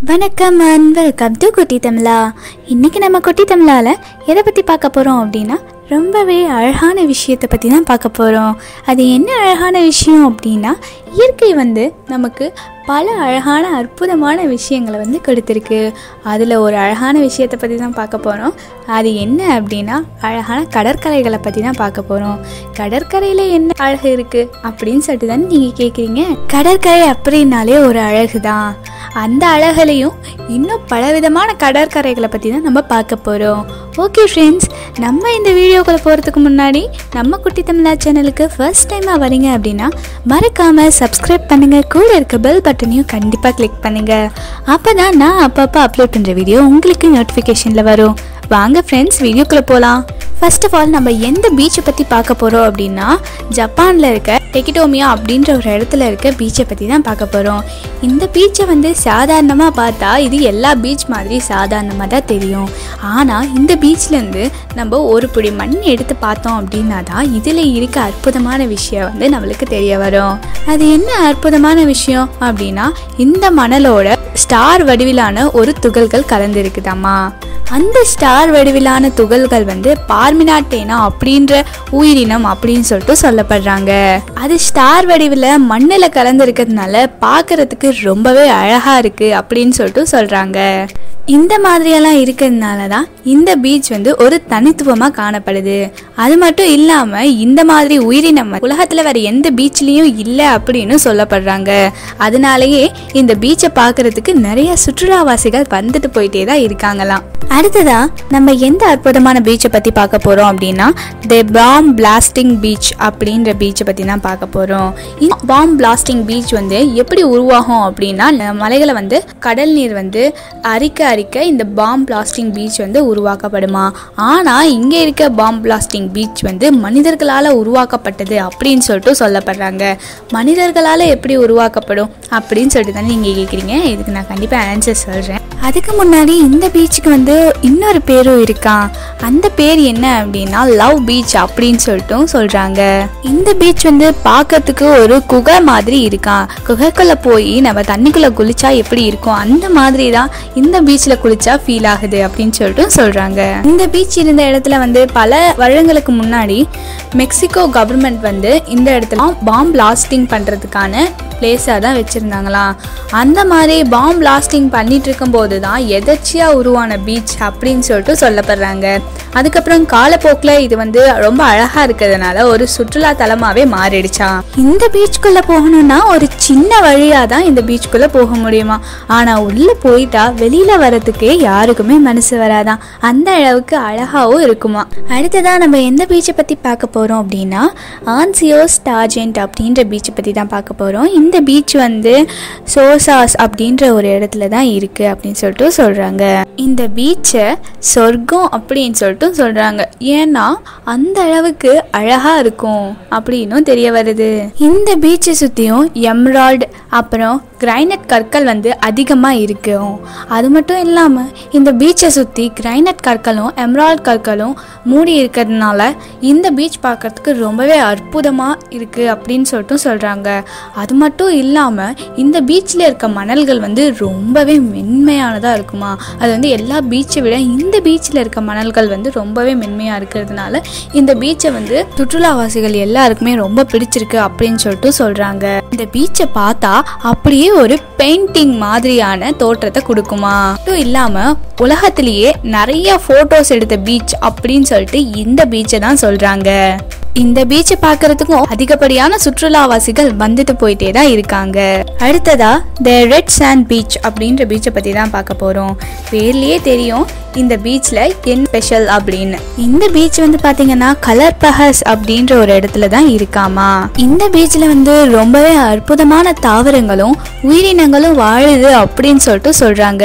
வணக்கம் and welcome to குட்டி தமிழா இன்னைக்கு நம்ம குட்டி தமிழால எதை பற்றி பார்க்க போகிறோம் அப்படின்னா ரொம்பவே அழகான விஷயத்தை பற்றி தான் பார்க்க போகிறோம் அது என்ன அழகான விஷயம் அப்படின்னா இயற்கை வந்து நமக்கு பல அழகான அற்புதமான விஷயங்களை வந்து கொடுத்துருக்கு அதில் ஒரு அழகான விஷயத்தை பற்றி தான் பார்க்க போகிறோம் அது என்ன அப்படின்னா அழகான கடற்கரைகளை பற்றி தான் பார்க்க போகிறோம் கடற்கரையில் என்ன அழகு இருக்குது அப்படின்னு சொல்லிட்டு தானே நீங்கள் கேட்குறீங்க கடற்கரை அப்படின்னாலே ஒரு அழகு தான் அந்த அழகுலையும் இன்னும் பலவிதமான கடற்கரைகளை பற்றி தான் நம்ம பார்க்க போகிறோம் ஓகே ஃப்ரெண்ட்ஸ் நம்ம இந்த வீடியோக்குள்ள போகிறதுக்கு முன்னாடி நம்ம குட்டி தமிழா சேனலுக்கு ஃபர்ஸ்ட் டைமாக வரீங்க அப்படின்னா மறக்காமல் சப்ஸ்கிரைப் பண்ணுங்கள் கூட இருக்க பெல் பட்டனையும் கண்டிப்பாக கிளிக் பண்ணுங்கள் அப்போ தான் நான் அப்பப்போ அப்லோட் பண்ணுற வீடியோ உங்களுக்கு நோட்டிஃபிகேஷனில் வரும் வாங்க ஃப்ரெண்ட்ஸ் வீடியோக்குள்ளே போகலாம் ஃபர்ஸ்ட் ஆஃப் ஆல் நம்ம எந்த பீச்சை பற்றி பார்க்க போகிறோம் அப்படின்னா ஜப்பானில் இருக்க டெக்கிடோமியா அப்படின்ற ஒரு இடத்துல இருக்க பீச்சை பற்றி தான் பார்க்க போகிறோம் இந்த பீச்சை வந்து சாதாரணமாக பார்த்தா இது எல்லா பீச் மாதிரி சாதாரணமாக தான் தெரியும் ஆனால் இந்த பீச்லேருந்து நம்ம ஒரு பிடி மண் எடுத்து பார்த்தோம் அப்படின்னா தான் இதில் இருக்க அற்புதமான விஷயம் வந்து நம்மளுக்கு தெரிய வரும் அது என்ன அற்புதமான விஷயம் அப்படின்னா இந்த மணலோட ஸ்டார் வடிவிலான ஒரு துகள்கள் கலந்துருக்குதாம்மா அந்த ஸ்டார் வடிவிலான துகள்கள் வந்து பார்மினாட்டேனா அப்படின்ற உயிரினம் அப்படின்னு சொல்லிட்டு சொல்லப்படுறாங்க அது ஸ்டார் வடிவில் மண்ணில் கலந்துருக்கிறதுனால பார்க்கறதுக்கு ரொம்பவே அழகா இருக்கு அப்படின்னு சொல்லிட்டு சொல்றாங்க இந்த மாதிரியெல்லாம் இருக்கிறதுனால தான் இந்த பீச் வந்து ஒரு தனித்துவமாக காணப்படுது அது மட்டும் இல்லாமல் இந்த மாதிரி உயிரினம் உலகத்தில் வேற எந்த பீச்லேயும் இல்லை அப்படின்னு சொல்லப்படுறாங்க அதனாலேயே இந்த பீச்சை பார்க்கறதுக்கு நிறைய சுற்றுலாவாசிகள் வந்துட்டு போயிட்டே தான் இருக்காங்களாம் அடுத்ததா நம்ம எந்த அற்புதமான பீச்சை பற்றி பார்க்க போகிறோம் அப்படின்னா தி பாம் பிளாஸ்டிங் பீச் அப்படின்ற பீச்சை பற்றி தான் பார்க்க போகிறோம் இந்த பாம் பிளாஸ்டிங் பீச் வந்து எப்படி உருவாகும் அப்படின்னா ந- மலைகளை வந்து கடல் நீர் வந்து அரிக்க அரிக்க இந்த பாம் பிளாஸ்டிங் பீச் வந்து உருவாக்கப்படுமா ஆனால் இங்கே இருக்க பாம் பிளாஸ்டிங் பீச் வந்து மனிதர்களால் உருவாக்கப்பட்டது அப்படின்னு சொல்லிட்டு சொல்லப்படுறாங்க மனிதர்களால் எப்படி உருவாக்கப்படும் அப்படின்னு சொல்லிட்டு தானே நீங்கள் கேட்குறீங்க இதுக்கு நான் கண்டிப்பாக ஆன்சர் சொல்கிறேன் அதுக்கு முன்னாடி இந்த பீச்சுக்கு வந்து இன்னொரு பேரும் இருக்கான் அந்த பேர் என்ன அப்படின்னா லவ் பீச் அப்படின்னு சொல்லிட்டும் சொல்கிறாங்க இந்த பீச் வந்து பார்க்கறதுக்கு ஒரு குகை மாதிரி இருக்கான் குகைக்குள்ளே போய் நம்ம தண்ணிக்குள்ளே குளிச்சா எப்படி இருக்கும் அந்த மாதிரி தான் இந்த பீச்சில் குளிச்சா ஃபீல் ஆகுது அப்படின்னு சொல்லிட்டு சொல்கிறாங்க இந்த பீச் இருந்த இடத்துல வந்து பல வருடங்களுக்கு முன்னாடி மெக்சிகோ கவர்மெண்ட் வந்து இந்த இடத்துல பாம் பிளாஸ்டிங் பண்ணுறதுக்கான பிளேஸாக தான் வச்சுருந்தாங்களாம் அந்த மாதிரி பாம் பிளாஸ்டிங் பண்ணிட்டு இருக்கும்போது தான் எதர்ச்சியாக உருவான பீச் அப்படின்னு சொல்லிட்டு சொல்லப்படுறாங்க அதுக்கப்புறம் காலப்போக்கில் இது வந்து ரொம்ப அழகாக இருக்கிறதுனால ஒரு சுற்றுலா தலமாகவே மாறிடுச்சாம் இந்த பீச்சுக்குள்ளே போகணும்னா ஒரு சின்ன வழியாக தான் இந்த பீச்சுக்குள்ளே போக முடியுமா ஆனால் உள்ளே போயிட்டா வெளியில் வரதுக்கே யாருக்குமே மனசு வராதான் அந்த அளவுக்கு அழகாகவும் இருக்குமா அடுத்ததாக நம்ம எந்த பீச்சை பற்றி பார்க்க போகிறோம் அப்படின்னா ஆன்சியோஸ் டார்ஜென்ட் அப்படின்ற பீச்சை பற்றி தான் பார்க்க போகிறோம் இந்த பீச் வந்து சோசாஸ் அப்படின்ற ஒரு இடத்துல தான் இருக்குது அப்படின்னு சொல்லிட்டு சொல்கிறாங்க இந்த பீச்சை சொர்க்கம் அப்படின்னு சொல்லிட்டு சொல்கிறாங்க ஏன்னா அந்த அளவுக்கு அழகாக இருக்கும் அப்படின்னும் தெரிய வருது இந்த பீச்சை சுற்றியும் எம்ராய்டு அப்புறம் கிரைனட் கற்கள் வந்து அதிகமாக இருக்கும் அது மட்டும் இல்லாமல் இந்த பீச்சை சுற்றி கிரைனட் கற்களும் எம்ராய்டு கற்களும் மூடி இருக்கிறதுனால இந்த பீச் பார்க்கறதுக்கு ரொம்பவே அற்புதமாக இருக்குது அப்படின்னு சொல்லிட்டு சொல்கிறாங்க அது மட்டும் இல்லாமல் இந்த பீச்சில் இருக்க மணல்கள் வந்து ரொம்பவே மென்மையானதாக இருக்குமா அது வந்து எல்லா பீச்சை விட இந்த பீச்சில் இருக்க மணல்கள் வந்து ரொம்பவே மென்மையாக இருக்கிறதுனால இந்த பீச்சை வந்து சுற்றுலாவாசிகள் எல்லாருக்குமே ரொம்ப பிடிச்சிருக்கு அப்படின்னு சொல்லிட்டு சொல்கிறாங்க இந்த பீச்சை பார்த்தா அப்படியே ஒரு பெயிண்டிங் மாதிரியான தோற்றத்தை கொடுக்குமா மட்டும் இல்லாமல் உலகத்திலேயே நிறைய ஃபோட்டோஸ் எடுத்த பீச் அப்படின்னு சொல்லிட்டு இந்த பீச்சை தான் சொல்கிறாங்க இந்த பீச்சை பார்க்கறதுக்கும் அதிகப்படியான சுற்றுலாவாசிகள் வந்துட்டு போயிட்டே தான் இருக்காங்க அடுத்ததா த ரெட் சாண்ட் பீச் அப்படின்ற பீச்சை பற்றி தான் பார்க்க போகிறோம் பேர்லேயே தெரியும் இந்த பீச்சில் என்ன ஸ்பெஷல் அப்படின்னு இந்த பீச் வந்து பார்த்தீங்கன்னா கலர் பஹஸ் அப்படின்ற ஒரு இடத்துல தான் இருக்காமா இந்த பீச்சில் வந்து ரொம்பவே அற்புதமான தாவரங்களும் உயிரினங்களும் வாழுது அப்படின்னு சொல்லிட்டு சொல்கிறாங்க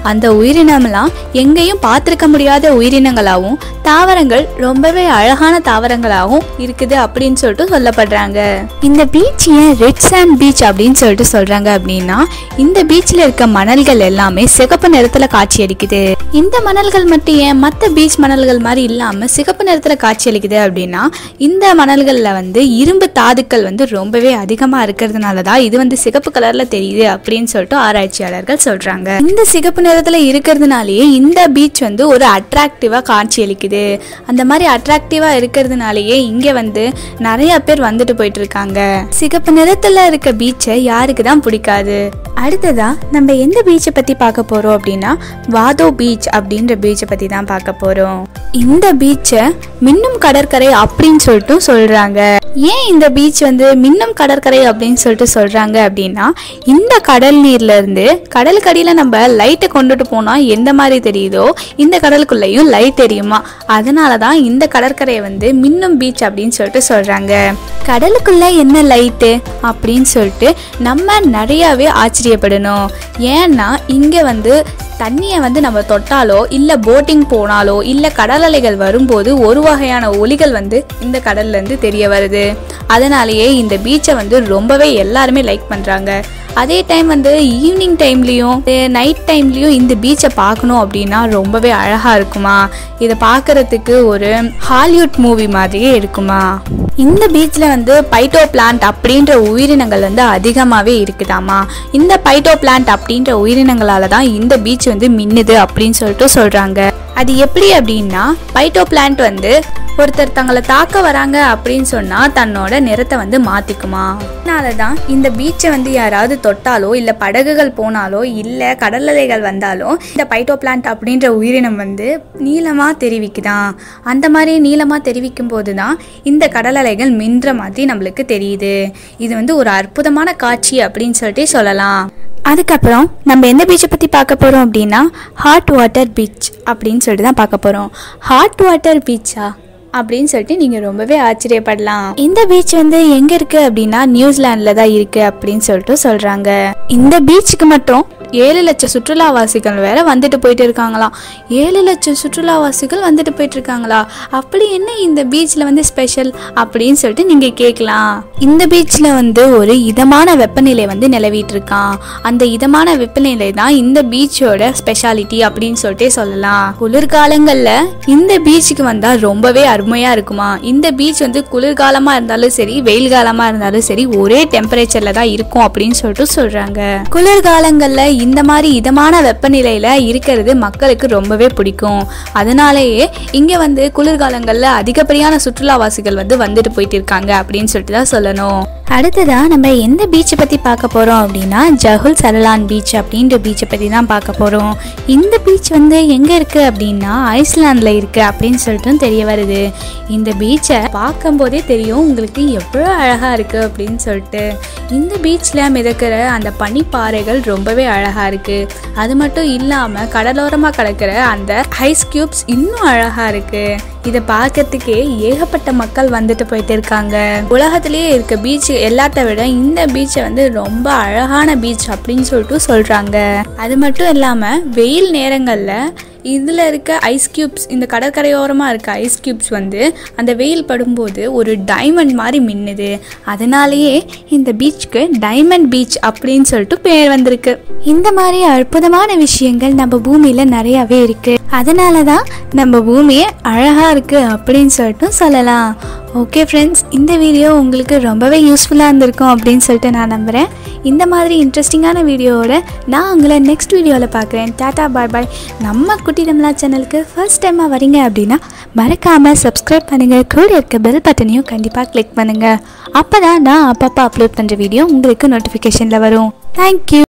அந்த உயிரினம்லாம் எங்கேயும் பார்த்துருக்க முடியாத உயிரினங்களாகவும் தாவரங்கள் ரொம்பவே அழகான தாவரங்களாகவும் இருக்குது அப்படின்னு சொல்லிட்டு சொல்லப்படுறாங்க இந்த பீச் ஏன் ரெட் சாண்ட் பீச் அப்படின்னு சொல்லிட்டு சொல்றாங்க அப்படின்னா இந்த பீச்சில் இருக்க மணல்கள் எல்லாமே சிகப்பு நிறத்துல காட்சி அளிக்குது இந்த மணல்கள் மட்டும் ஏன் மற்ற பீச் மணல்கள் மாதிரி இல்லாம சிகப்பு நிறத்துல காட்சி அளிக்குது அப்படின்னா இந்த மணல்கள்ல வந்து இரும்பு தாதுக்கள் வந்து ரொம்பவே அதிகமா இருக்கிறதுனால தான் இது வந்து சிகப்பு கலர்ல தெரியுது அப்படின்னு சொல்லிட்டு ஆராய்ச்சியாளர்கள் சொல்றாங்க இந்த சிகப்பு நிறத்துல இருக்கிறதுனாலயே இந்த பீச் வந்து ஒரு அட்ராக்டிவா காட்சி அளிக்குது அந்த மாதிரி அட்ராக்டிவா இருக்கிறதுனாலயே இங்க வந்து நிறைய பேர் வந்துட்டு போயிட்டு இருக்காங்க சிகப்பு நிறத்துல இருக்க பீச்சை யாருக்கு தான் பிடிக்காது அடுத்ததா நம்ம எந்த பீச்சை பத்தி பார்க்க போறோம் அப்படின்னா வாதோ பீச் அப்படின்ற பீச்சை பத்தி தான் பார்க்க போறோம் இந்த பீச்சை மின்னும் கடற்கரை அப்படின்னு சொல்லிட்டு சொல்றாங்க ஏன் இந்த பீச் வந்து மின்னும் கடற்கரை அப்படின்னு சொல்லிட்டு சொல்றாங்க அப்படின்னா இந்த கடல் நீர்ல இருந்து கடலுக்கடியில நம்ம லைட்டை கொண்டுட்டு போனா எந்த மாதிரி தெரியுதோ இந்த கடலுக்குள்ளேயும் லைட் தெரியுமா அதனால தான் இந்த கடற்கரையை வந்து மின்னும் பீச் அப்படின்னு சொல்லிட்டு சொல்றாங்க கடலுக்குள்ள என்ன லைட்டு அப்படின்னு சொல்லிட்டு நம்ம நிறையாவே ஆச்சரியப்படணும் ஏன்னா இங்கே வந்து தண்ணியை வந்து நம்ம தொட்டாலோ இல்லை போட்டிங் போனாலோ இல்லை கடல் அலைகள் வரும்போது ஒரு வகையான ஒலிகள் வந்து இந்த கடல்ல இருந்து தெரிய வருது அதனாலேயே இந்த பீச்சை வந்து ரொம்பவே எல்லாருமே லைக் பண்ணுறாங்க அதே டைம் வந்து ஈவினிங் டைம்லேயும் நைட் டைம்லேயும் இந்த பீச்சை பார்க்கணும் அப்படின்னா ரொம்பவே அழகாக இருக்குமா இதை பார்க்கறதுக்கு ஒரு ஹாலிவுட் மூவி மாதிரியே இருக்குமா இந்த பீச்சில் வந்து பைட்டோ பிளான்ட் அப்படின்ற உயிரினங்கள் வந்து அதிகமாகவே இருக்குதாமா இந்த பைட்டோ பிளான்ட் அப்படின்ற உயிரினங்களால தான் இந்த பீச் வந்து மின்னுது அப்படின்னு சொல்லிட்டு சொல்கிறாங்க அது எப்படி அப்படின்னா பைட்டோ பிளான்ட் வந்து ஒருத்தர் தங்களை தாக்க வராங்க அப்படின்னு சொன்னா தன்னோட நிறத்தை வந்து மாத்திக்குமா அதனால தான் இந்த பீச்சை வந்து யாராவது தொட்டாலோ இல்ல படகுகள் போனாலோ இல்ல கடல் அலைகள் வந்தாலோ இந்த பைட்டோ பிளான்ட் அப்படின்ற உயிரினம் வந்து நீளமா தெரிவிக்குதாம் அந்த மாதிரி நீளமா தெரிவிக்கும் போது தான் இந்த கடல் அலைகள் மின்ற மாதிரி நம்மளுக்கு தெரியுது இது வந்து ஒரு அற்புதமான காட்சி அப்படின்னு சொல்லிட்டு சொல்லலாம் அதுக்கப்புறம் நம்ம எந்த பீச்சை பற்றி பார்க்க போகிறோம் அப்படின்னா ஹாட் வாட்டர் பீச் அப்படின்னு சொல்லிட்டு தான் பார்க்க போகிறோம் ஹாட் வாட்டர் பீச்சா அப்படின்னு சொல்லிட்டு நீங்கள் ரொம்பவே ஆச்சரியப்படலாம் இந்த பீச் வந்து எங்கே இருக்குது அப்படின்னா நியூசிலாண்டில் தான் இருக்குது அப்படின்னு சொல்லிட்டு சொல்கிறாங்க இந்த பீச்சுக்கு மட்டும் ஏழு லட்சம் சுற்றுலாவாசிகள் வேற வந்துட்டு போயிட்டு இருக்காங்களாம் ஏழு லட்சம் சுற்றுலாவாசிகள் வந்துட்டு போயிட்டு இருக்காங்களா அப்படி என்ன இந்த பீச்சில் வந்து ஸ்பெஷல் அப்படின்னு சொல்லிட்டு நீங்கள் கேட்கலாம் இந்த பீச்சில் வந்து ஒரு இதமான வெப்பநிலை வந்து நிலவிட்டு இருக்கான் அந்த இதமான வெப்பநிலை தான் இந்த பீச்சோட ஸ்பெஷாலிட்டி அப்படின்னு சொல்லிட்டே சொல்லலாம் குளிர்காலங்களில் இந்த பீச்சுக்கு வந்தால் ரொம்பவே அருமையாக இருக்குமா இந்த பீச் வந்து குளிர்காலமாக இருந்தாலும் சரி வெயில் காலமாக இருந்தாலும் சரி ஒரே டெம்பரேச்சரில் தான் இருக்கும் அப்படின்னு சொல்லிட்டு சொல்கிறாங்க குளிர்காலங்களில் இந்த மாதிரி இதமான வெப்பநிலையில் இருக்கிறது மக்களுக்கு ரொம்பவே பிடிக்கும் அதனாலேயே இங்கே வந்து குளிர்காலங்களில் அதிகப்படியான சுற்றுலாவாசிகள் வந்து வந்துட்டு போயிட்டு இருக்காங்க அப்படின்னு சொல்லிட்டு தான் சொல்லணும் அடுத்ததா நம்ம எந்த பீச்சை பற்றி பார்க்க போகிறோம் அப்படின்னா ஜஹுல் சரலான் பீச் அப்படின்ற பீச்சை பற்றி தான் பார்க்க போகிறோம் இந்த பீச் வந்து எங்கே இருக்குது அப்படின்னா ஐஸ்லாண்டில் இருக்குது அப்படின்னு சொல்லிட்டு தெரிய வருது இந்த பீச்சை பார்க்கும்போதே தெரியும் உங்களுக்கு எவ்வளோ அழகாக இருக்குது அப்படின்னு சொல்லிட்டு இந்த பீச்சில் மிதக்கிற அந்த பனிப்பாறைகள் ரொம்பவே அழகாக இருக்குது அது மட்டும் இல்லாமல் கடலோரமாக கிடக்கிற அந்த ஐஸ் கியூப்ஸ் இன்னும் அழகாக இருக்குது இதை பார்க்கறதுக்கே ஏகப்பட்ட மக்கள் வந்துட்டு போயிட்டு இருக்காங்க உலகத்திலேயே இருக்க பீச் எல்லாத்த விட இந்த பீச்சை வந்து ரொம்ப அழகான பீச் அப்படின்னு சொல்லிட்டு சொல்றாங்க அது மட்டும் இல்லாம வெயில் நேரங்கள்ல இதில் இருக்க ஐஸ் கியூப்ஸ் இந்த கடற்கரையோரமாக இருக்க ஐஸ் கியூப்ஸ் வந்து அந்த வெயில் படும்போது ஒரு டைமண்ட் மாதிரி மின்னுது அதனாலேயே இந்த பீச்சுக்கு டைமண்ட் பீச் அப்படின்னு சொல்லிட்டு பேர் வந்திருக்கு இந்த மாதிரி அற்புதமான விஷயங்கள் நம்ம பூமியில் நிறையாவே இருக்கு அதனால தான் நம்ம பூமியே அழகாக இருக்கு அப்படின்னு சொல்லிட்டு சொல்லலாம் ஓகே ஃப்ரெண்ட்ஸ் இந்த வீடியோ உங்களுக்கு ரொம்பவே யூஸ்ஃபுல்லாக இருந்திருக்கும் அப்படின்னு சொல்லிட்டு நான் நம்புகிறேன் இந்த மாதிரி இன்ட்ரெஸ்டிங்கான வீடியோவோட நான் உங்களை நெக்ஸ்ட் வீடியோவில் பார்க்குறேன் டாடா பாய் பாய் நம்ம குட்டி தமிழா சேனலுக்கு ஃபர்ஸ்ட் டைமாக வரீங்க அப்படின்னா மறக்காமல் சப்ஸ்கிரைப் பண்ணுங்கள் கூட இருக்க பெல் பட்டனையும் கண்டிப்பாக கிளிக் பண்ணுங்கள் அப்போ தான் நான் அப்பப்போ அப்லோட் பண்ணுற வீடியோ உங்களுக்கு நோட்டிஃபிகேஷனில் வரும் தேங்க்யூ